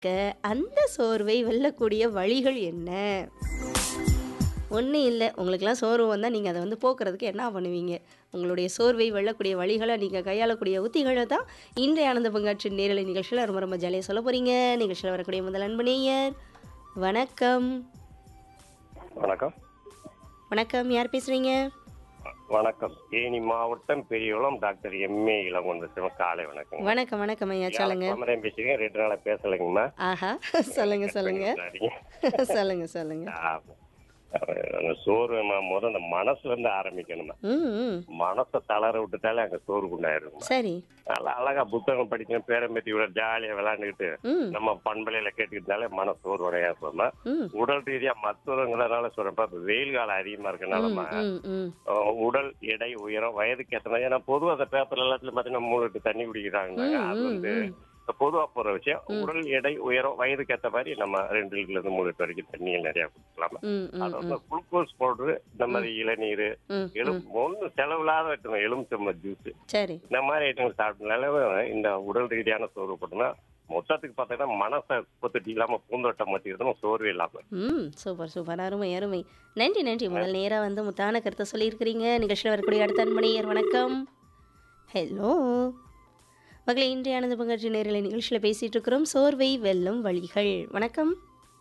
அந்த சோர்வை வெல்லக்கூடிய வழிகள் என்ன? ஒண்ணும் இல்ல. உங்களுக்கெல்லாம் சோர்வு வந்தா நீங்க அத வந்து போக்குறதுக்கு என்ன பண்ணுவீங்க? உங்களுடைய சோர்வை வெல்லக்கூடிய வழிகள நீங்க கையாளக்கூடிய உத்திகள தான் இன்றைய ஆனந்த பங்காற்றின் நேரலை நிகழ்ச்சியில ரொம்ப ரொம்ப ஜாலியா சொல்லப் போறீங்க. நிகழ்ச்சியில வரக்கூடிய முதல் அன்பு நேயர். வணக்கம். வணக்கம் வணக்கம். யார் பேசுறீங்க? வணக்கம் தேனி மாவட்டம் பெரியகுளம் டாக்டர் எம்ஏ இளங்கொண்டசிவம் காலை வணக்கம் வணக்கம் வணக்கம் ஐயா சொல்லுங்க. குமரன் பேசுறீங்க ரெண்டு நாளா பேசலைங்கம்மா ஆஹா சொல்லுங்க சொல்லுங்க. சரிங்க. சொல்லுங்க சொல்லுங்க. ஆமா. அந்த சோர்வுமா முத அந்த மனசுல இருந்து ஆரம்பிக்கணுமா ம் ம். மனசை தளர விட்டுட்டாலே அங்க சோர்வு உண்டாயிருக்குமா சரி. நல்லா அழகா புத்தகம் படிக்கணும் பேரம்பேத்தி விட ஜாலியா விளையாண்டுக்கிட்டு ம் நம்ம பண்பலையில கேட்டுக்கிட்டாலே மன சோர்வடையா இருக்குமா ம் உடல் ரீதியா மருத்துவங்கிறதுனால சொல்றப்ப இப்ப வெயில் காலம் அதிகமா ம் இருக்கனாலமா ம் ம். அஹ் உடல் எடை உயரம் வயதுக்கு ஏத்தன ஏன்னா பொதுவா அந்த பேப்பர் எல்லாத்துலயும் பாத்தீங்கன்னா மூணு லிட்டர் தண்ணி குடிக்கிறாங்க ம், அது ம், வந்து ம். பொதுவா போற விஷயம் உடல் எடை உயரம் வயதுக்கு ஏத்த மாதிரி நம்ம ரெண்டு லிட்டர்ல இருந்து மூணு லிட்டர் வரைக்கும் தண்ணியை நிறைய குடிக்கலாம் ம் ம் அது ம். வந்து குளுக்கோஸ் பவுடர் இந்த மாதிரி இளநீர் ம் எலும் ஒன்றும் செலவில்லாத வைக்கணும் எலுமிச்சம்பழம் ஜூஸ் சரி. இந்த மாதிரி ஐட்டங்கள் சாப்பிட்டனால இந்த உடல் ரீதியான சோர்வு போட்டோம்னா மொத்தத்துக்கு பார்த்தீங்கன்னா மனசை கொத்துட்டு இல்லாம பூந்தோட்டம் மாட்டிக்கிறதும் சோர்வு இல்லாம ம் சூப்பர் சூப்பர் அருமை அருமை நன்றி நன்றி முதல் நேராக வந்து முத்தான கருத்தை சொல்லியிருக்கிறீங்க நிகழ்ச்சியில் வரக்கூடிய அடுத்த அன்பணியர் வணக்கம் ஹலோ மகளே இன்றைய ஆனந்த பங்காற்றி நேரலை நிகழ்ச்சியில் பேசிட்டு இருக்கிறோம் சோர்வை வெல்லும் வழிகள் வணக்கம்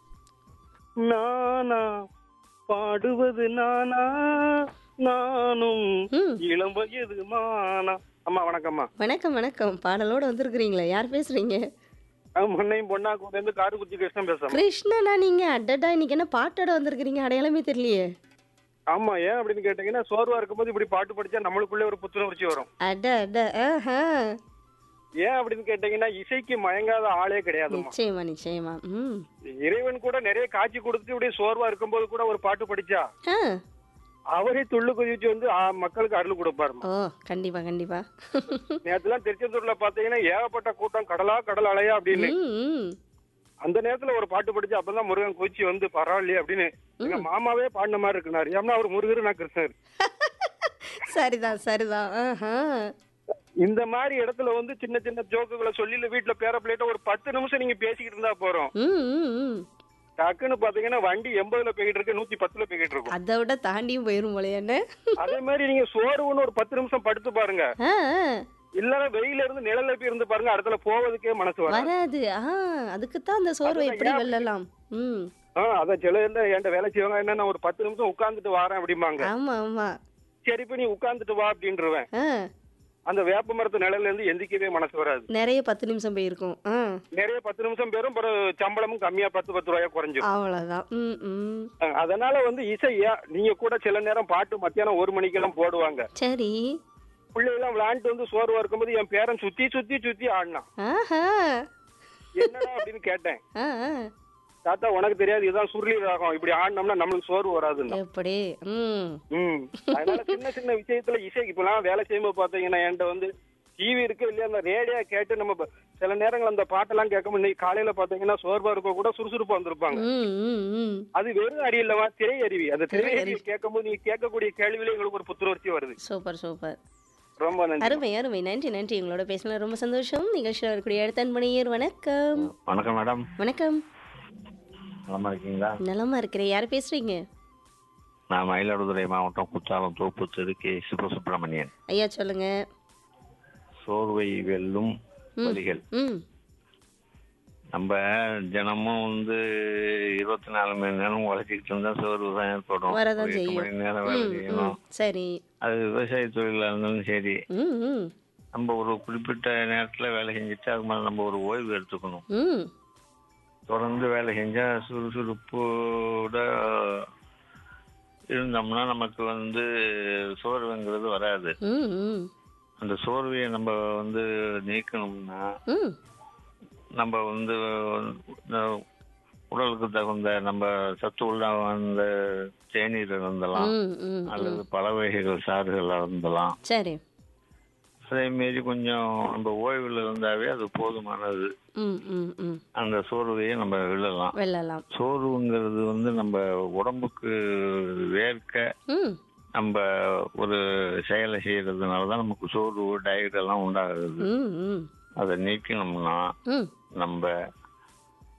நானா பாடுவது நானா நானும் ம் இளம் வயது மானா அம்மா வணக்கம்மா வணக்கம் வணக்கம் பாடலோடு வந்திருக்கிறீங்களே யார் பேசுறீங்க நான் முன்னையும் பொண்ணாக்கூட இருந்து காருக்குச்சி கிருஷ்ணன் பேசுறேன் கிருஷ்ணனா நீங்க அடடா இன்னைக்கு என்ன பாட்டோட வந்திருக்கிறீங்க அடையாளமே தெரியலையே ஆமா ஏன் அப்படின்னு கேட்டீங்கன்னா சோர்வா இருக்கும்போது இப்படி பாட்டு படிச்சா நம்மளுக்குள்ளே ஒரு புத்துணர்ச்சி வரும் அட அட ஆஹா ஏன் அப்படின்னு கேட்டீங்கன்னா இசைக்கு மயங்காத ஆளே கிடையாதும்மா நிச்சயமா நிச்சயமா ம் இறைவன் கூட நிறைய காட்சி கொடுத்து இப்படி சோர்வா இருக்கும்போது கூட ஒரு பாட்டு படிச்சா ஆ அவரே துள்ளு குதிச்சு வந்து ஆ, மக்களுக்கு அருள் கொடுப்பாருமா ஓ கண்டிப்பா கண்டிப்பா நேரத்துலாம் திருச்செந்தூர்ல பாத்தீங்கன்னா ஏகப்பட்ட கூட்டம் கடலா கடல் அலையா அப்படின்னு ம் ம் அந்த நேரத்துல ஒரு பாட்டு படிச்சு அப்பதான் முருகன் கோச்சி வந்து பரவாயில்லையே அப்படின்னு எங்க மாமாவே பாடின மாதிரி இருக்குனாரு ஏன்னா அவர் முருகர் நான் கிருஷ்ணர் சரிதான் சரிதான் ஆஹா இந்த மாதிரி இடத்துல வந்து சின்ன சின்ன ஜோக்குகளை சொல்லி இல்ல வீட்டுல பேர பிள்ளைகிட்ட ஒரு பத்து நிமிஷம் நீங்க பேசிக்கிட்டு இருந்தா போறோம் ம் ம் ம் டக்குன்னு பாத்தீங்கன்னா வண்டி எண்பதுல போய்கிட்டு இருக்கு நூத்தி பத்துல போய்கிட்டு இருக்கும் அதை விட தாண்டியும் போயிரும் போல என்ன அதே மாதிரி நீங்க சோர்வுன்னு ஒரு பத்து நிமிஷம் படுத்து பாருங்க ஆ ஆ, இல்லன்னா வெயில இருந்து நிழல்ல போய் இருந்து பாருங்க இடத்துல போவதுக்கே மனசு வரும் வராது ஆ அதுக்குத்தான் அந்த சோர்வை அதுதான் எப்படி ஏன் வெல்லலாம் ம் ஆஹ் அதான் சில இதுல என்கிட்ட வேலை செய்வாங்க என்ன நான் ஒரு பத்து நிமிஷம் உட்கார்ந்துட்டு வரேன் அப்படிம்பாங்க ஆமா ஆமா சரி இப்ப நீ உட்கார்ந்துட்டு வா அப்படின்றவேன் ஆ அந்த வேப்ப மரத்து நிழல்ல இருந்து எந்திக்கவே மனசு வராது நிறைய பத்து நிமிஷம் போயிருக்கும் ஆ நிறைய பத்து நிமிஷம் பேரும் பிறகு சம்பளமும் கம்மியா பத்து பத்து ரூபாயா குறைஞ்சிரும் அவ்வளோதான் ம் ம் அஹ் அதனால வந்து இசை ஏன் நீங்க கூட சில நேரம் பாட்டு மத்தியானம் ஒரு மணிக்கெல்லாம் போடுவாங்க சரி பிள்ளைகள்லாம் விளையாண்டு வந்து சோர்வா இருக்கும்போது என் பேரன் சுத்தி சுத்தி சுத்தி ஆடினான் ஆஹா என்னடா அப்படின்னு கேட்டேன் ஆ ஆ. தாத்தா உனக்கு தெரியாது இதுதான் சுருளி ராகம் இப்படி ஆடினோம்னா நம்மளுக்கு சோர்வு வராதுன்னு எப்படி ம் ம் அதனால சின்ன சின்ன விஷயத்துல இசை இப்பெல்லாம் வேலை செய்யும்போது பாத்தீங்கன்னா என்கிட்ட வந்து டிவி இருக்கு இல்லையா அந்த ரேடியோ கேட்டு நம்ம ப- சில நேரங்கள் அந்த பாட்டெல்லாம் கேட்க இன்னைக்கு காலையில பாத்தீங்கன்னா சோர்வா இருக்க கூட சுறுசுறுப்பா வந்திருப்பாங்க ம் ம் ம் அது வெறும் அடி இல்லவா திரை அருவி அந்த திரை அருவி கேட்கும்போது நீங்க கேட்கக்கூடிய கேள்வியில எங்களுக்கு ஒரு புத்துணர்ச்சி வருது சூப்பர் சூப்பர் ரொம்ப நன்றி அருமை அருமை நன்றி நன்றி உங்களோட பேசினது ரொம்ப சந்தோஷம் நிகழ்ச்சியில் வரக்கூடிய அடுத்த அன்பணியர் வணக்கம் வணக்கம் மேடம் வணக்கம் நலமா இருக்கீங்களா நலமா இருக்கிறேன் யார் பேசுறீங்க நான் மயிலாடுதுறை மாவட்டம் குற்றாலம் தோப்பு தெரு கே சிவசுப்பிரமணியன் ஐயா சொல்லுங்க சோர்வை வெல்லும் வழிகள் ம் நம்ம தினமும் வந்து இருபத்தி நாலு மணி நேரம் உழைச்சிக்கிட்டு இருந்தா சோர்வு தான் ஏற்படும் வரதான் ஒரு எட்டு செய்யும். மணி நேரம் வேலை ம், செய்யணும் ம் சரி அது விவசாய தொழிலா இருந்தாலும் சரி ம் ம் நம்ம ஒரு குறிப்பிட்ட நேரத்துல வேலை செஞ்சுட்டு அது மாதிரி நம்ம ஒரு ஓய்வு எடுத்துக்கணும் ம் தொடர்ந்து வேலை செஞ்சா சுறுசுறுப்போட இருந்தோம்னா நமக்கு வந்து சோர்வுங்கிறது வராது ம் ம் அந்த சோர்வையை நம்ம வந்து நீக்கணும்னா ம் நம்ம வந்து இந்த உடலுக்கு தகுந்த நம்ம சத்து உள்ள அந்த தேநீர் இருந்தலாம் ம் ம் அல்லது பல வகைகள் சாறுகள் இருந்தலாம் சரி அதே மாரி கொஞ்சம் நம்ம ஓய்வில் இருந்தாவே அது போதுமானது ம் ம் ம் அந்த சோர்வையை நம்ம விழலாம் வெல்லலாம் சோர்வுங்கிறது வந்து நம்ம உடம்புக்கு வேர்க்க ம் நம்ம ஒரு செயலை செய்யறதுனால தான் நமக்கு சோர்வு டயட் எல்லாம் உண்டாகுது ம் ம் அதை நீக்கணும்னா ம் நம்ம